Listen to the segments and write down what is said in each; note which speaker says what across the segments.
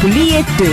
Speaker 1: புள்ளி எட்டு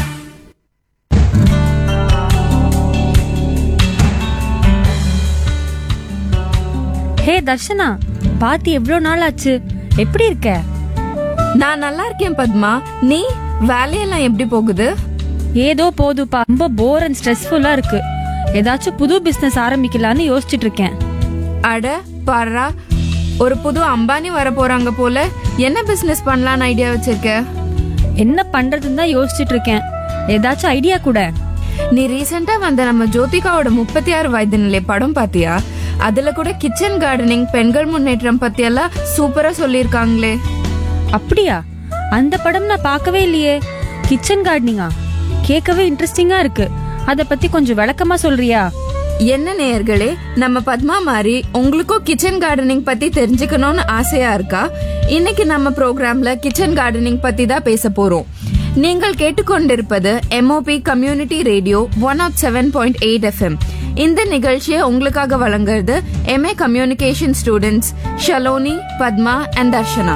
Speaker 2: ஹே தர்ஷனா பாத்தி எவ்வளோ நாள் ஆச்சு எப்படி இருக்க
Speaker 3: நான் நல்லா இருக்கேன் பத்மா நீ வேலையெல்லாம் எப்படி போகுது
Speaker 2: ஏதோ போதுப்பா ரொம்ப போர் அண்ட் ஸ்ட்ரெஸ்ஃபுல்லா இருக்கு ஏதாச்சும் புது பிசினஸ் ஆரம்பிக்கலாம்னு யோசிச்சுட்டு இருக்கேன்
Speaker 3: அட பாரா ஒரு புது அம்பானி வர போறாங்க போல என்ன பிசினஸ் பண்ணலாம்னு ஐடியா வச்சிருக்க
Speaker 2: என்ன பண்றதுன்னு தான் யோசிச்சுட்டு இருக்கேன் ஏதாச்சும் ஐடியா கூட
Speaker 3: நீ ரீசெண்டா வந்த நம்ம ஜோதிகாவோட முப்பத்தி ஆறு வயது நிலை படம் பாத்தியா அதுல கூட கிச்சன் கார்டனிங் பெண்கள் முன்னேற்றம் பத்தி எல்லாம் சூப்பரா சொல்லியிருக்காங்களே
Speaker 2: அப்படியா அந்த படம் நான் பார்க்கவே இல்லையே கிச்சன் கார்டனிங்கா கேட்கவே இன்ட்ரெஸ்டிங்கா இருக்கு அத பத்தி கொஞ்சம் விளக்கமா சொல்றியா
Speaker 3: என்ன நேயர்களே நம்ம பத்மா மாதிரி உங்களுக்கும் கிச்சன் கார்டனிங் பத்தி தெரிஞ்சுக்கணும்னு ஆசையா இருக்கா இன்னைக்கு நம்ம ப்ரோக்ராம்ல கிச்சன் கார்டனிங் பத்தி தான் பேச போறோம் நீங்கள் கேட்டுக்கொண்டிருப்பது MOP community radio one of seven point eight FM இந்த நிகழ்ச்சியை உங்களுக்காக வழங்குறது MA communication students Shaloni Padma and Darshana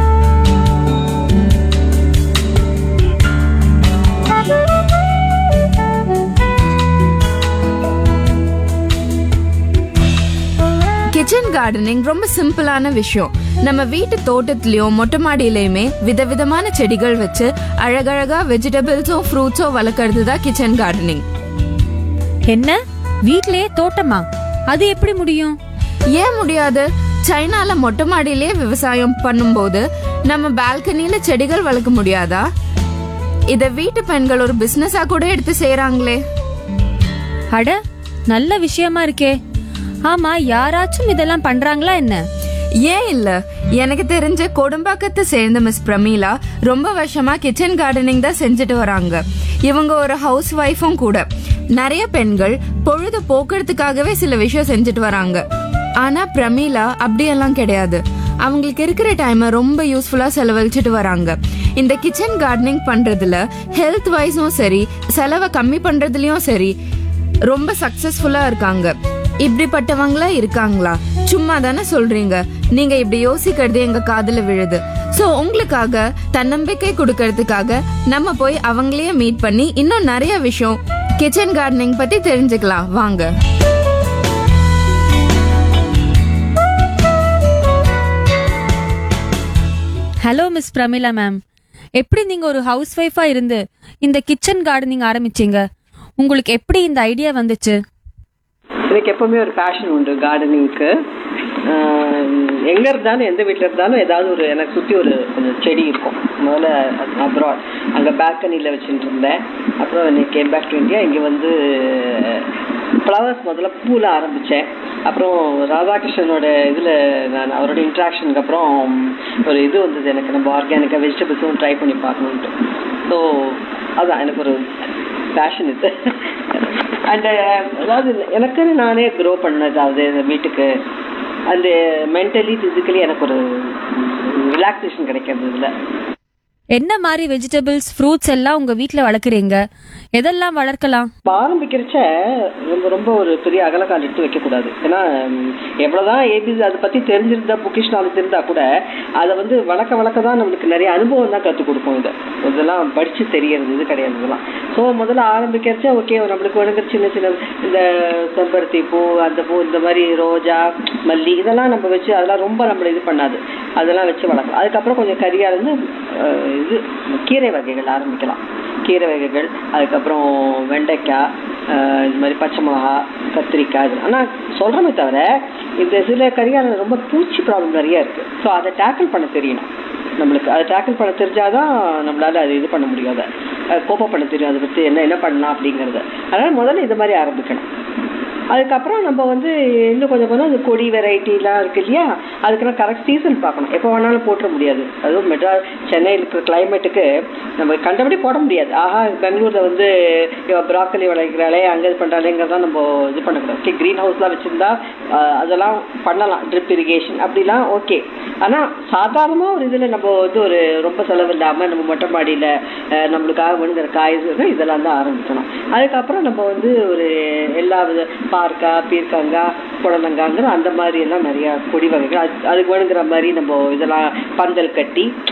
Speaker 3: kitchen gardening ரொம்ப சிம்பிளான விஷயம் நம்ம வீட்டு தோட்டத்திலயும் மொட்டை மாடியிலயுமே விதவிதமான செடிகள் வச்சு அழகழகா வெஜிடபிள்ஸும் ஃப்ரூட்ஸும் வளர்க்கறது தான் கிச்சன் கார்டனிங்
Speaker 2: என்ன வீட்லயே தோட்டமா அது எப்படி முடியும்
Speaker 3: ஏன் முடியாது சைனால மொட்டை மாடியிலேயே விவசாயம் பண்ணும்போது நம்ம பால்கனில செடிகள் வளர்க்க முடியாதா இத வீட்டு பெண்கள் ஒரு பிசினஸா கூட எடுத்து செய்யறாங்களே
Speaker 2: அட நல்ல விஷயமா இருக்கே ஆமா யாராச்சும் இதெல்லாம் பண்றாங்களா என்ன
Speaker 3: ஏன் இல்ல எனக்கு தெரிஞ்ச கொடும்பாக்கத்தை சேர்ந்த மிஸ் பிரமீளா ரொம்ப வருஷமா கிச்சன் கார்டனிங் தான் செஞ்சுட்டு வராங்க இவங்க ஒரு ஹவுஸ் ஒய்ஃபும் கூட நிறைய பெண்கள் பொழுது போக்குறதுக்காகவே சில விஷயம் செஞ்சுட்டு வராங்க ஆனா பிரமீளா அப்படியெல்லாம் கிடையாது அவங்களுக்கு இருக்கிற டைமை ரொம்ப யூஸ்ஃபுல்லா செலவழிச்சிட்டு வராங்க இந்த கிச்சன் கார்டனிங் பண்றதுல ஹெல்த் வைஸும் சரி செலவை கம்மி பண்றதுலயும் சரி ரொம்ப சக்சஸ்ஃபுல்லா இருக்காங்க இப்படிப்பட்டவங்களா இருக்காங்களா சும்மா தானே சொல்றீங்க நீங்க இப்படி யோசிக்கிறது எங்க காதுல விழுது சோ உங்களுக்காக தன்னம்பிக்கை கொடுக்கறதுக்காக நம்ம போய் அவங்களையே மீட் பண்ணி இன்னும் நிறைய விஷயம் கிச்சன் கார்டனிங் பத்தி தெரிஞ்சுக்கலாம் வாங்க
Speaker 2: ஹலோ மிஸ் பிரமிளா மேம் எப்படி நீங்க ஒரு ஹவுஸ் ஒய்ஃபா இருந்து இந்த கிச்சன் கார்டனிங் ஆரம்பிச்சீங்க உங்களுக்கு எப்படி இந்த ஐடியா வந்துச்சு
Speaker 4: எனக்கு எப்பவுமே ஒரு பேஷன் உண்டு கார்டனிங்க்கு எங்க இருந்தாலும் எந்த வீட்டில் இருந்தாலும் ஏதாவது ஒரு எனக்கு சுற்றி ஒரு கொஞ்சம் செடி இருக்கும் முதல்ல அப்ராட் அங்கே பால்கனியில் வச்சுட்டு இருந்தேன் அப்புறம் இன்னைக்கு கேம் பேக் டு இந்தியா இங்கே வந்து ஃப்ளவர்ஸ் முதல்ல பூவில் ஆரம்பித்தேன் அப்புறம் ராதாகிருஷ்ணனோட இதில் நான் அவரோட இன்ட்ராக்ஷனுக்கு அப்புறம் ஒரு இது வந்தது எனக்கு நம்ம ஆர்கானிக்காக வெஜிடபிள்ஸும் ட்ரை பண்ணி பார்க்கணுன்ட்டு ஸோ அதான் எனக்கு ஒரு பேஷன் இது அண்ட் அதாவது எனக்குன்னு நானே க்ரோ பண்ணது அது வீட்டுக்கு அந்த மென்டலி ஃபிசிக்கலி எனக்கு ஒரு ரிலாக்ஸேஷன் கிடைக்கிறது இதில்
Speaker 2: என்ன மாதிரி வெஜிடபிள்ஸ் ஃப்ரூட்ஸ் எல்லாம் உங்க வீட்ல வளர்க்குறீங்க எதெல்லாம் வளர்க்கலாம்
Speaker 4: இப்போ ஆரம்பிக்கிறச்ச ரொம்ப ரொம்ப ஒரு பெரிய அகலக்கால் எடுத்து வைக்கக்கூடாது ஏன்னா ம், எவ்வளவுதான் ஏபிசி அதை பற்றி தெரிஞ்சிருந்தா புக்கிஷ் நாலேஜ் இருந்தால் கூட அதை வந்து வளர்க்க வளர்க்க தான் நம்மளுக்கு நிறைய அனுபவம் தான் கற்றுக் கொடுக்கும் இது இதெல்லாம் படித்து தெரியறது இது கிடையாது இதெல்லாம் ஸோ முதல்ல ஆரம்பிக்கிறச்ச ஓகே நம்மளுக்கு வேணுங்கிற சின்ன சின்ன இந்த செம்பருத்தி பூ அந்த பூ இந்த மாதிரி ரோஜா மல்லி இதெல்லாம் நம்ம வச்சு அதெல்லாம் ரொம்ப நம்மளை இது பண்ணாது அதெல்லாம் வச்சு வளர்க்கலாம் அதுக்கப்புறம் கொஞ்சம் கரியாக இருந்து அஹ், இது கீரை வகைகள் ஆரம்பிக்கலாம் கீரை வகைகள் அதுக்கப்புறம் வெண்டைக்காய் ஆஹ் இது மாதிரி பச்சை மிளகா கத்திரிக்காய் இது ஆனால் சொல்கிறோமே தவிர இந்த சில கரியால ரொம்ப பூச்சி ப்ராப்ளம் நிறைய இருக்குது ஸோ அதை டேக்கிள் பண்ண தெரியணும் நம்மளுக்கு அதை டேக்கிள் பண்ண தெரிஞ்சாதான் நம்மளால அது இது பண்ண முடியாது கோப்பம் பண்ண தெரியும் அதை பற்றி என்ன என்ன பண்ணலாம் அப்படிங்கிறத அதனால் முதல்ல இது மாதிரி ஆரம்பிக்கணும் அதுக்கப்புறம் நம்ம வந்து இன்னும் கொஞ்சம் கொஞ்சம் அந்த கொடி வெரைட்டிலாம் இருக்கு இல்லையா அதுக்கெல்லாம் கரெக்ட் சீசன் பார்க்கணும் எப்போ வேணாலும் போட்டுற முடியாது அதுவும் மெட்ரா சென்னையில் இருக்கிற கிளைமேட்டுக்கு நம்ம கண்டபடி போட முடியாது ஆஹா பெங்களூரில் வந்து ப்ராக்கலி விளைக்கிறாளே அங்கே இது பண்ணுறாளேங்கிறதான் நம்ம இது பண்ணக்கூடாது ஓகே க்ரீன் ஹவுஸ்லாம் வச்சுருந்தா அதெல்லாம் பண்ணலாம் ட்ரிப் இரிகேஷன் அப்படிலாம் ஓகே ஆனால் சாதாரணமாக ஒரு இதில் நம்ம வந்து ஒரு ரொம்ப செலவு இல்லாமல் நம்ம மொட்டை மாடியில் அஹ், நம்மளுக்காக வேணுங்கிற காய்கறிகள் இதெல்லாம் தான் ஆரம்பிக்கணும் அதுக்கப்புறம் நம்ம வந்து ஒரு எல்லா வித பார்க்காய் பீர்க்கங்காய் புடலங்காங்கிற அந்த மாதிரி எல்லாம் நிறையா கொடி வகைகள் அது அதுக்கு வேணுங்கிற மாதிரி நம்ம இதெல்லாம் பந்தல் கட்டி